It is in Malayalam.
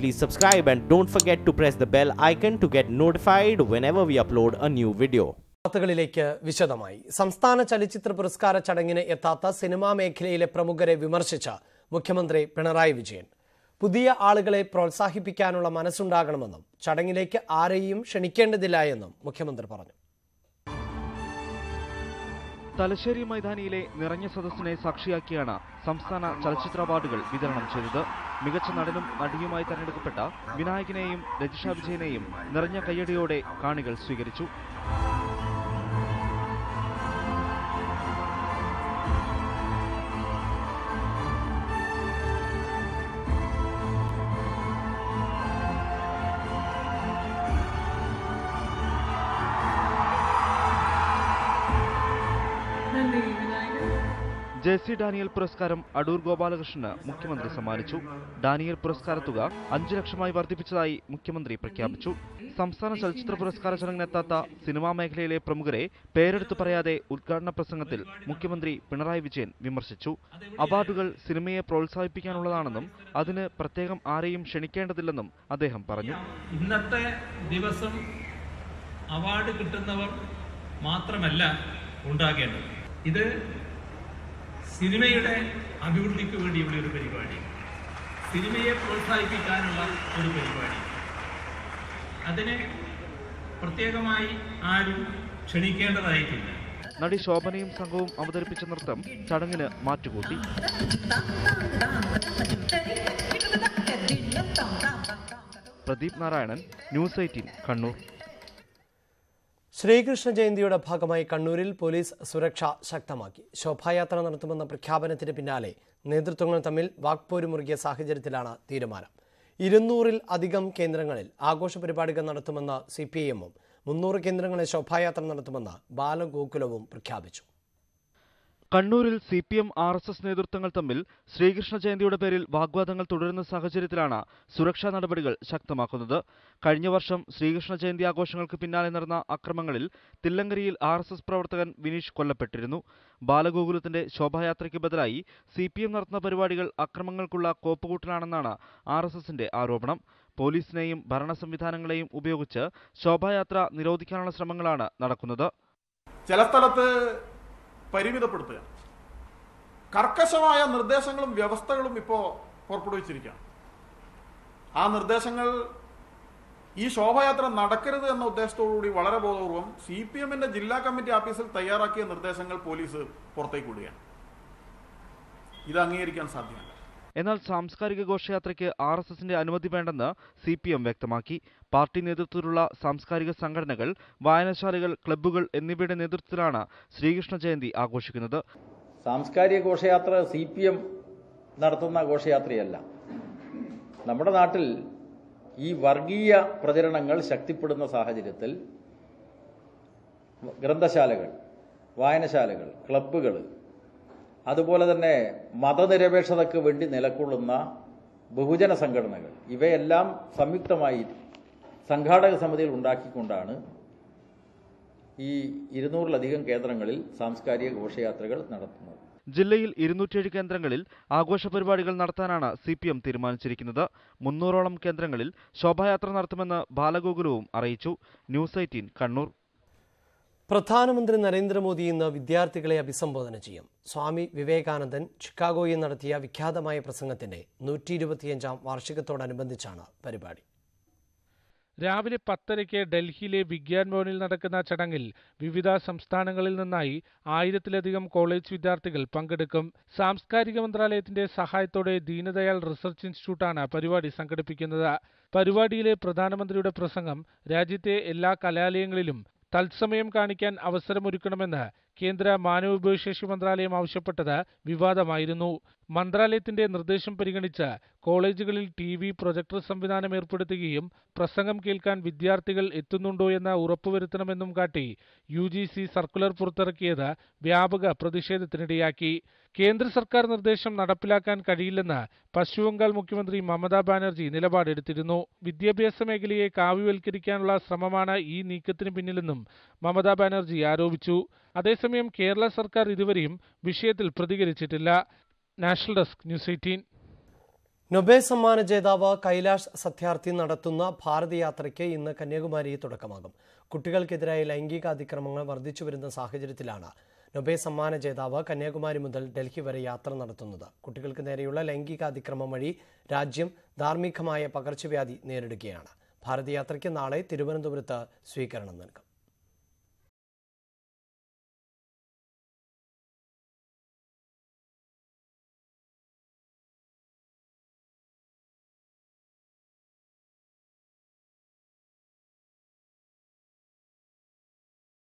please subscribe and don't forget to press the bell icon to get notified whenever we upload a new video. വാർത്തകളിലേക്ക് വിശദമായി സംസ്ഥാന ചലച്ചിത്ര പുരസ്കാര ചടങ്ങിന് എത്താത്ത സിനിമാ മേഖലയിലെ പ്രമുഖരെ വിമർശിച്ച മുഖ്യമന്ത്രി പിണറായി വിജയൻ പുതിയ ആളുകളെ പ്രോത്സാഹിപ്പിക്കാനുള്ള മനസ്സുണ്ടാകണമെന്നും ചടങ്ങിലേക്ക് ആരെയും ക്ഷണിക്കേണ്ടതില്ല എന്നും മുഖ്യമന്ത്രി പറഞ്ഞു തലശ്ശേരി മൈതാനിയിലെ നിറഞ്ഞ സദസ്സിനെ സാക്ഷിയാക്കിയാണ് സംസ്ഥാന ചലച്ചിത്ര അവാർഡുകൾ വിതരണം ചെയ്തത് മികച്ച നടനും നടിയുമായി തെരഞ്ഞെടുക്കപ്പെട്ട വിനായകനെയും രജിഷ വിജയനെയും നിറഞ്ഞ കയ്യടിയോടെ കാണികൾ സ്വീകരിച്ചു ജെ സി ഡാനിയൽ പുരസ്കാരം അടൂർ ഗോപാലകൃഷ്ണന് മുഖ്യമന്ത്രി സമ്മാനിച്ചു ഡാനിയൽ പുരസ്കാര തുക അഞ്ചു ലക്ഷമായി വർദ്ധിപ്പിച്ചതായി മുഖ്യമന്ത്രി പ്രഖ്യാപിച്ചു സംസ്ഥാന ചലച്ചിത്ര പുരസ്കാര ചടങ്ങിനെത്താത്ത സിനിമാ മേഖലയിലെ പ്രമുഖരെ പേരെടുത്തു പറയാതെ ഉദ്ഘാടന പ്രസംഗത്തിൽ മുഖ്യമന്ത്രി പിണറായി വിജയൻ വിമർശിച്ചു അവാർഡുകൾ സിനിമയെ പ്രോത്സാഹിപ്പിക്കാനുള്ളതാണെന്നും അതിന് പ്രത്യേകം ആരെയും ക്ഷണിക്കേണ്ടതില്ലെന്നും അദ്ദേഹം പറഞ്ഞു ഇന്നത്തെ ദിവസം അവാർഡ് കിട്ടുന്നവർ മാത്രമല്ല ഉണ്ടാകേണ്ടത് ഇത് സിനിമയുടെ അഭിവൃദ്ധിക്ക് വേണ്ടിയുള്ള ഒരു പരിപാടി സിനിമയെ പ്രോത്സാഹിപ്പിക്കാനുള്ള ഒരു പരിപാടി അതിന് പ്രത്യേകമായി ആരും ക്ഷണിക്കേണ്ടതായിട്ടില്ല നടി ശോഭനയും സംഘവും അവതരിപ്പിച്ച നൃത്തം ചടങ്ങിന് മാറ്റുകൂട്ടി പ്രദീപ് നാരായണൻ ന്യൂസ് എയ്റ്റീൻ കണ്ണൂർ ശ്രീകൃഷ്ണ ജയന്തിയുടെ ഭാഗമായി കണ്ണൂരിൽ പോലീസ് സുരക്ഷ ശക്തമാക്കി ശോഭായാത്ര നടത്തുമെന്ന പ്രഖ്യാപനത്തിന് പിന്നാലെ നേതൃത്വങ്ങൾ തമ്മിൽ വാക്പോരുമുറുകിയ സാഹചര്യത്തിലാണ് തീരുമാനം ഇരുന്നൂറിൽ അധികം കേന്ദ്രങ്ങളിൽ ആഘോഷ പരിപാടികൾ നടത്തുമെന്ന് സി പി ഐ എമ്മും മുന്നൂറ് കേന്ദ്രങ്ങളിൽ ശോഭായാത്ര നടത്തുമെന്ന് ബാലഗോകുലവും പ്രഖ്യാപിച്ചു Kannur C P M R S S നേതൃത്വങ്ങൾ തമ്മിൽ ശ്രീകൃഷ്ണ ജയന്തിയുടെ പേരിൽ വാഗ്വാദങ്ങൾ തുടരുന്ന സാഹചര്യത്തിലാണ് സുരക്ഷാ നടപടികൾ ശക്തമാക്കുന്നത് കഴിഞ്ഞ വർഷം ശ്രീകൃഷ്ണ ജയന്തി ആഘോഷങ്ങൾക്ക് പിന്നാലെ നടന്ന അക്രമങ്ങളിൽ തില്ലങ്കരിയിൽ ആർ എസ് എസ് പ്രവർത്തകൻ വിനീഷ് കൊല്ലപ്പെട്ടിരുന്നു ബാലഗോകുലത്തിന്റെ ശോഭായാത്രയ്ക്ക് ബദലായി സി പി എം നടത്തുന്ന പരിപാടികൾ അക്രമങ്ങൾക്കുള്ള കോപ്പുകൂട്ടലാണെന്നാണ് ആർ എസ് എസിന്റെ ആരോപണം പോലീസിനെയും ഭരണ സംവിധാനങ്ങളെയും ഉപയോഗിച്ച് ശോഭായാത്ര നിരോധിക്കാനുള്ള ശ്രമങ്ങളാണ് നടക്കുന്നത് ചില സ്ഥലത്ത് പരിമിതപ്പെടുത്തുക കർക്കശമായ നിർദ്ദേശങ്ങളും വ്യവസ്ഥകളും ഇപ്പോൾ പുറപ്പെടുവിച്ചിരിക്കുകയാണ് ആ നിർദ്ദേശങ്ങൾ ഈ ശോഭയാത്ര നടക്കരുത് എന്ന ഉദ്ദേശത്തോടുകൂടി വളരെ ബോധപൂർവം സി പി എമ്മിന്റെ ജില്ലാ കമ്മിറ്റി ഓഫീസിൽ തയ്യാറാക്കിയ നിർദ്ദേശങ്ങൾ പോലീസ് പുറത്തേക്ക് വിടുകയാണ് ഇത് അംഗീകരിക്കാൻ സാധ്യമല്ല എന്നാൽ സാംസ്കാരിക ഘോഷയാത്രയ്ക്ക് ആർ എസ് എസിന്റെ അനുമതി വേണ്ടെന്ന് സി പി എം വ്യക്തമാക്കി പാർട്ടി നേതൃത്വത്തിലുള്ള സാംസ്കാരിക സംഘടനകൾ വായനശാലകൾ ക്ലബ്ബുകൾ എന്നിവയുടെ നേതൃത്വത്തിലാണ് ശ്രീകൃഷ്ണ ജയന്തി ആഘോഷിക്കുന്നത് സാംസ്കാരിക ഘോഷയാത്ര സി പി എം നടത്തുന്ന ഘോഷയാത്രയല്ല നമ്മുടെ നാട്ടിൽ ഈ വർഗീയ പ്രചരണങ്ങൾ ശക്തിപ്പെടുന്ന സാഹചര്യത്തിൽ ഗ്രന്ഥശാലകൾ വായനശാലകൾ ക്ലബ്ബുകൾ അതുപോലെ തന്നെ മതനിരപേക്ഷതയ്ക്ക് വേണ്ടി നിലകൊള്ളുന്ന ബഹുജന സംഘടനകൾ ഇവയെല്ലാം സംയുക്തമായി സംഘാടക സമിതികൾ ഉണ്ടാക്കിക്കൊണ്ടാണ് ഈ ഇരുന്നൂറിലധികം കേന്ദ്രങ്ങളിൽ സാംസ്കാരിക ഘോഷയാത്രകൾ നടത്തുന്നത് ജില്ലയിൽ ഇരുന്നൂറ്റിയേഴ് കേന്ദ്രങ്ങളിൽ ആഘോഷ പരിപാടികൾ നടത്താനാണ് സി പി എം തീരുമാനിച്ചിരിക്കുന്നത് മുന്നൂറോളം കേന്ദ്രങ്ങളിൽ ശോഭായാത്ര നടത്തുമെന്ന് ബാലഗോകുലവും അറിയിച്ചു ന്യൂസ് എയ്റ്റീൻ കണ്ണൂർ പ്രധാനമന്ത്രി നരേന്ദ്രമോദി ഇന്ന് വിദ്യാർത്ഥികളെ അഭിസംബോധന ചെയ്യും സ്വാമി വിവേകാനന്ദൻ ചിക്കാഗോയിൽ നടത്തിയ വിഖ്യാതമായ പ്രസംഗത്തിന്റെ നൂറ്റി ഇരുപത്തിയഞ്ചാം വാർഷികത്തോടനുബന്ധിച്ചാണ് പരിപാടി രാവിലെ പത്തരയ്ക്ക് ഡൽഹിയിലെ വിഗ്യാൻ ഭവനിൽ നടക്കുന്ന ചടങ്ങിൽ വിവിധ സംസ്ഥാനങ്ങളിൽ നിന്നായി ആയിരത്തിലധികം കോളേജ് വിദ്യാർത്ഥികൾ പങ്കെടുക്കും സാംസ്കാരിക മന്ത്രാലയത്തിന്റെ സഹായത്തോടെ ദീനദയാൽ റിസർച്ച് ഇൻസ്റ്റിറ്റ്യൂട്ടാണ് പരിപാടി സംഘടിപ്പിക്കുന്നത് പരിപാടിയിലെ പ്രധാനമന്ത്രിയുടെ പ്രസംഗം രാജ്യത്തെ എല്ലാ കലാലയങ്ങളിലും തത്സമയം കാണിക്കാൻ അവസരമൊരുക്കണമെന്ന് കേന്ദ്ര മാനവവിഭവശേഷി മന്ത്രാലയം ആവശ്യപ്പെട്ടത് വിവാദമായിരുന്നു മന്ത്രാലയത്തിന്റെ നിർദ്ദേശം പരിഗണിച്ച് കോളേജുകളിൽ ടി വി പ്രൊജക്ടർ സംവിധാനം ഏർപ്പെടുത്തുകയും പ്രസംഗം കേൾക്കാൻ വിദ്യാർത്ഥികൾ എത്തുന്നുണ്ടോ എന്ന് ഉറപ്പുവരുത്തണമെന്നും കാട്ടി യു ജി സി സർക്കുലർ പുറത്തിറക്കിയത് വ്യാപക പ്രതിഷേധത്തിനിടയാക്കി കേന്ദ്ര സർക്കാർ നിർദ്ദേശം നടപ്പിലാക്കാൻ കഴിയില്ലെന്ന് പശ്ചിമബംഗാൾ മുഖ്യമന്ത്രി മമതാ ബാനർജി നിലപാടെടുത്തിരുന്നു വിദ്യാഭ്യാസ മേഖലയെ കാവ്യവൽക്കരിക്കാനുള്ള ശ്രമമാണ് ഈ നീക്കത്തിന് പിന്നിലെന്നും മമതാ ബാനർജി ആരോപിച്ചു അതേസമയം കേരള സർക്കാർ ഇതുവരെയും വിഷയത്തിൽ പ്രതികരിച്ചിട്ടില്ല national desk news eighteen Nobel സമ്മാന ജേതാവ് കൈലാഷ് സത്യാർത്ഥി നടത്തുന്ന ഭാരതയാത്രയ്ക്ക് ഇന്ന് കന്യാകുമാരി തുടക്കമാകും കുട്ടികൾക്കെതിരായ ലൈംഗിക അതിക്രമങ്ങൾ വർദ്ധിച്ചു വരുന്ന സാഹചര്യത്തിലാണ് നൊബേൽ സമ്മാന ജേതാവ് കന്യാകുമാരി മുതൽ ഡൽഹി വരെ യാത്ര നടത്തുന്നത് കുട്ടികൾക്ക് നേരെയുള്ള ലൈംഗിക അതിക്രമം വഴി രാജ്യം ധാർമ്മികമായ പകർച്ചവ്യാധി നേരിടുകയാണ് ഭാരതയാത്രയ്ക്ക് നാളെ തിരുവനന്തപുരത്ത് സ്വീകരണം നൽകും